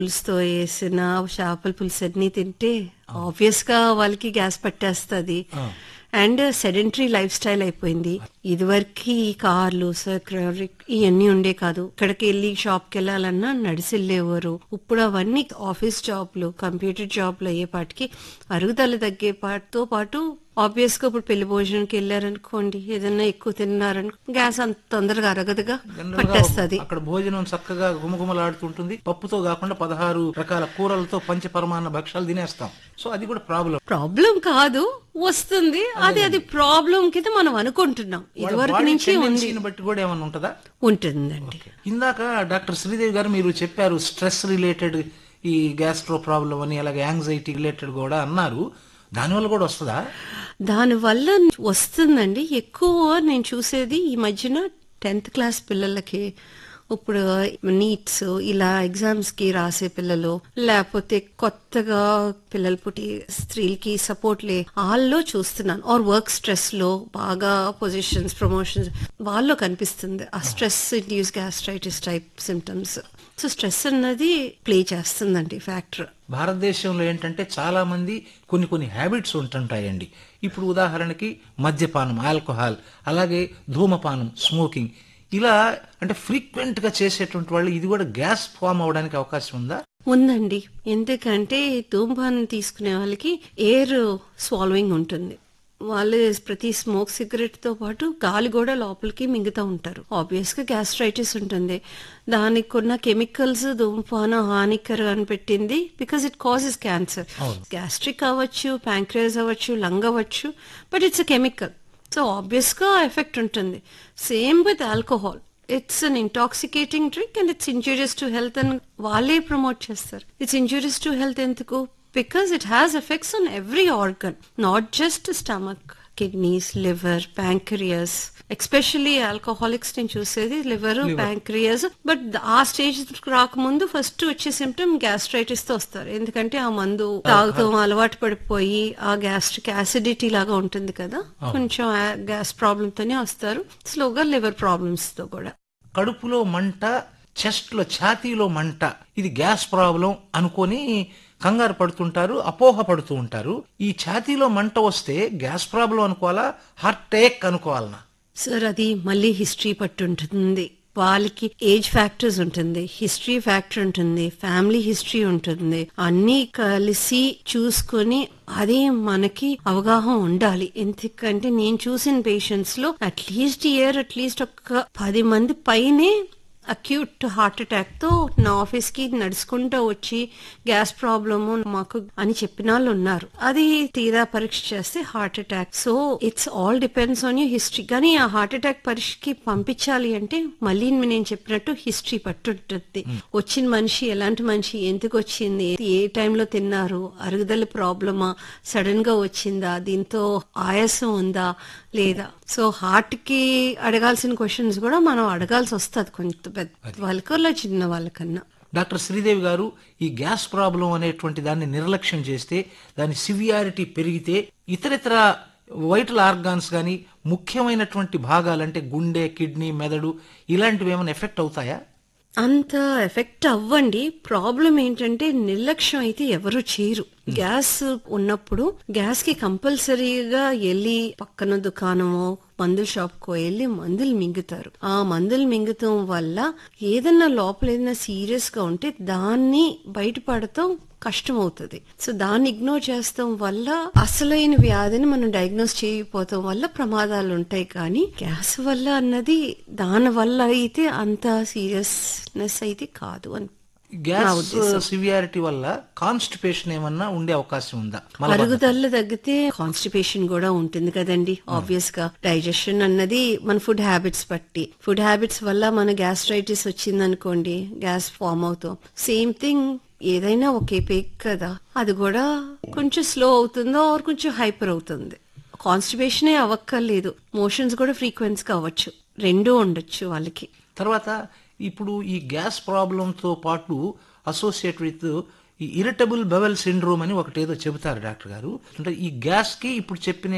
పులుసుతో వేసిన చేపల పులుసు అన్ని తింటే ఆబ్వియస్ గా వాళ్ళకి గ్యాస్ పట్టేస్తుంది అండ్ సెడెంటరీ లైఫ్ స్టైల్ అయిపోయింది ఇదివరకు ఈ కార్లు సర్క్యులర్ ఇవన్నీ ఉండే కాదు ఇక్కడికి వెళ్ళి షాప్ కి వెళ్ళాలన్నా నడిచి వెళ్ళేవారు ఇప్పుడు అవన్నీ ఆఫీస్ జాబ్లు కంప్యూటర్ జాబ్లు అయ్యేపాటికి అరుగుదల తగ్గే పాటుతో పాటు ఆబ్వియస్ గా ఇప్పుడు పెళ్లి భోజనానికి వెళ్ళారనుకోండి ఏదైనా ఎక్కువ తిన్నారనుకో గ్యాస్ అంత తొందరగా అరగదుగా జనరల్ గా పట్టేస్తుంది అక్కడ భోజనం చక్కగా గుమగుమలాడుతుంటుంది పప్పుతో కాకుండా పదహారు రకాల కూరలతో పంచపరమాన్న భక్షాలు తినేస్తాం సో అది కూడా ప్రాబ్లం ప్రాబ్లం కాదు వస్తుంది అది అది ప్రాబ్లం కింద మనం అనుకుంటున్నాం ఇదివరకు నుంచి ఉంది బట్టి కూడా ఏమైనా ఉంటుందా ఉంటుందండి ఇందాక డాక్టర్ శ్రీదేవి గారు మీరు చెప్పారు స్ట్రెస్ రిలేటెడ్ ఈ గ్యాస్ట్రో ప్రాబ్లం అని అలాగే యాంగ్జైటీ రిలేటెడ్ కూడా అన్నారు దానివల్ల కూడా వస్తుందా దానివల్ల వస్తుందండి ఎక్కువ నేను చూసేది ఈ మధ్యన టెన్త్ క్లాస్ పిల్లలకి ఇప్పుడు నీట్స్ ఇలా ఎగ్జామ్స్ కి రాసే పిల్లలు లేకపోతే కొత్తగా పిల్లలు పుట్టి స్త్రీలకి సపోర్ట్ లే వాళ్ళలో చూస్తున్నాను ఆర్ వర్క్ స్ట్రెస్ లో బాగా పొజిషన్స్ ప్రమోషన్స్ వాళ్ళలో కనిపిస్తుంది ఆ stress induced gastritis type symptoms so stress అన్నది ప్లే చేస్తుందండి ఫ్యాక్టర్ భారతదేశంలో ఏంటంటే చాలా మంది కొన్ని కొన్ని హ్యాబిట్స్ ఉంటుంటాయండి ఇప్పుడు ఉదాహరణకి మద్యపానం ఆల్కహాల్ అలాగే ధూమపానం స్మోకింగ్ ఇలా అంటే ఫ్రీక్వెంట్ గా చేసేటువంటి వాళ్ళు ఇది కూడా గ్యాస్ ఫామ్ అవడానికి అవకాశం ఉందా ఉందండి ఎందుకంటే ధూమపానం తీసుకునే వాళ్ళకి ఎయిర్ స్వాల్వింగ్ ఉంటుంది వాళ్ళు ప్రతి స్మోక్ సిగరెట్ తో పాటు గాలి కూడా లోపలికి మింగుతూ ఉంటారు ఆబ్వియస్ గా గ్యాస్ట్రైటిస్ ఉంటుంది దానికి ఉన్న కెమికల్స్ ధూమపానం హానికరం అని పెట్టింది because it causes cancer gastric అవ్వచ్చు ప్యాంక్రియస్ అవ్వచ్చు లంగ్ అవ్వచ్చు but it's a chemical so obvious గా ఎఫెక్ట్ ఉంటుంది same with alcohol it's an intoxicating drink and it's injurious to health అని వాళ్ళే ప్రమోట్ చేస్తారు ఇట్స్ ఇంజూరియస్ టు హెల్త్ ఎందుకు because it has effects on every organ not just stomach kidneys liver pancreas especially alcoholics నేను చూసేది liver pancreas but uh stage రాకముందు first వచ్చే symptom gastritis తో వస్తారు ఎందుకంటే ఆ మందు తాగుతాం అలవాటు పడిపోయి ఆ గ్యాస్ట్రిక్ యాసిడిటీ లాగా ఉంటుంది కదా కొంచెం గ్యాస్ ప్రాబ్లమ్ తోనే వస్తారు స్లోగా లివర్ ప్రాబ్లమ్స్ తో కూడా కడుపులో మంట చెస్ట్ లో ఛాతీలో మంట ఇది గ్యాస్ ప్రాబ్లం అనుకొని కంగారు పడుతుంటారు అపోహ పడుతూ ఉంటారు ఈ ఛాతీలో మంట వస్తే గ్యాస్ ప్రాబ్లం అనుకోవాలా హార్ట్ అటాక్ అనుకోవాలనా సార్ అది మళ్ళీ హిస్టరీ పట్టు ఉంటుంది వాళ్ళకి ఏజ్ ఫ్యాక్టర్స్ ఉంటుంది హిస్టరీ ఫ్యాక్టర్ ఉంటుంది ఫ్యామిలీ హిస్టరీ ఉంటుంది అన్ని కలిసి చూసుకొని అదే మనకి అవగాహన ఉండాలి ఎందుకంటే నేను చూసిన పేషెంట్స్ లో అట్లీస్ట్ ఇయర్ అట్లీస్ట్ ఒక పది మంది పైనే అక్యూట్ హార్ట్ అటాక్ తో నా ఆఫీస్ కి నడుచుకుంటూ వచ్చి గ్యాస్ ప్రాబ్లము మాకు అని చెప్పిన వాళ్ళు ఉన్నారు అది తీరా పరీక్ష చేస్తే heart attack so it's all depends on you history కానీ ఆ హార్ట్ అటాక్ పరీక్షకి పంపించాలి అంటే మళ్ళీ నేను చెప్పినట్టు హిస్టరీ పట్టుంటుంది వచ్చిన మనిషి ఎలాంటి మనిషి ఎందుకు వచ్చింది ఏ టైంలో తిన్నారు అరుగుదల ప్రాబ్లమా సడన్ గా వచ్చిందా దీంతో ఆయాసం ఉందా లేదా సో హార్ట్ కి అడగాల్సిన క్వశ్చన్స్ కూడా మనం అడగాల్సి వస్తుంది కొంత పెద్ద వాళ్ళకల్లా చిన్న వాళ్ళకన్నా డాక్టర్ శ్రీదేవి గారు ఈ గ్యాస్ ప్రాబ్లం అనేటువంటి దాన్ని నిర్లక్ష్యం చేస్తే దాని సివియారిటీ పెరిగితే ఇతరితర వైటల్ ఆర్గాన్స్ కానీ ముఖ్యమైనటువంటి భాగాలు అంటే గుండె కిడ్నీ మెదడు ఇలాంటివి ఏమైనా ఎఫెక్ట్ అవుతాయా అంత ఎఫెక్ట్ అవ్వండి ప్రాబ్లం ఏంటంటే నిర్లక్ష్యం అయితే ఎవరు చేయరు గ్యాస్ ఉన్నప్పుడు గ్యాస్ కి కంపల్సరీగా వెళ్ళి పక్కన దుకాణమో మందుల షాప్ కో వెళ్ళి మందులు మింగుతారు ఆ మందులు మింగుతాం వల్ల ఏదన్నా లోపల ఏదైనా సీరియస్ గా ఉంటే దాన్ని బయటపడతాం కష్టం అవుతుంది సో దాన్ని ఇగ్నోర్ చేస్తాం వల్ల అసలైన వ్యాధిని మనం డయాగ్నోస్ చేయకపోతాం వల్ల ప్రమాదాలు ఉంటాయి కానీ గ్యాస్ వల్ల అన్నది దాని వల్ల అయితే అంత సీరియస్నెస్ అయితే కాదు అని గ్యాస్ సివియారిటీ వల్ల కాన్స్టిపేషన్ ఏమన్నా ఉండే అవకాశం ఉందా మలబద్ధకం. అరుగుదల తగ్గితే కాన్స్టిపేషన్ కూడా ఉంటుంది కదండి ఆబ్వియస్ గా డైజెషన్ అన్నది మన ఫుడ్ హ్యాబిట్స్ బట్టి ఫుడ్ హ్యాబిట్స్ వల్ల మన గ్యాస్ట్రైటిస్ వచ్చింది అనుకోండి గ్యాస్ ఫామ్ అవుతాం సేమ్ థింగ్ ఏదైనా ఒకే పేక్ కదా అది కూడా కొంచెం స్లో అవుతుందో ఆర్ కొంచెం హైపర్ అవుతుంది కాన్స్టిపేషనే అవ్వక్కర్లేదు మోషన్స్ కూడా ఫ్రీక్వెన్స్ గా అవ్వచ్చు రెండూ ఉండొచ్చు వాళ్ళకి తర్వాత ఇప్పుడు ఈ గ్యాస్ ప్రాబ్లంతో పాటు అసోసియేట్ విత్ ఈ ఇరిటబుల్ బెవెల్ సిండ్రోమ్ అని ఒకటి ఏదో చెబుతారు డాక్టర్ గారు అంటే ఈ గ్యాస్ కి ఇప్పుడు చెప్పిన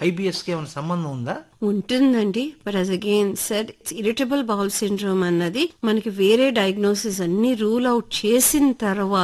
ఐబిఎస్ కి ఏమైనా సంబంధం ఉందా ఉంటుందండి but as again sir irritable bowel syndrome అన్నది మనకి వేరే డయాగ్నోసిస్ అన్ని రూల్ అవుట్ చేసిన తర్వాత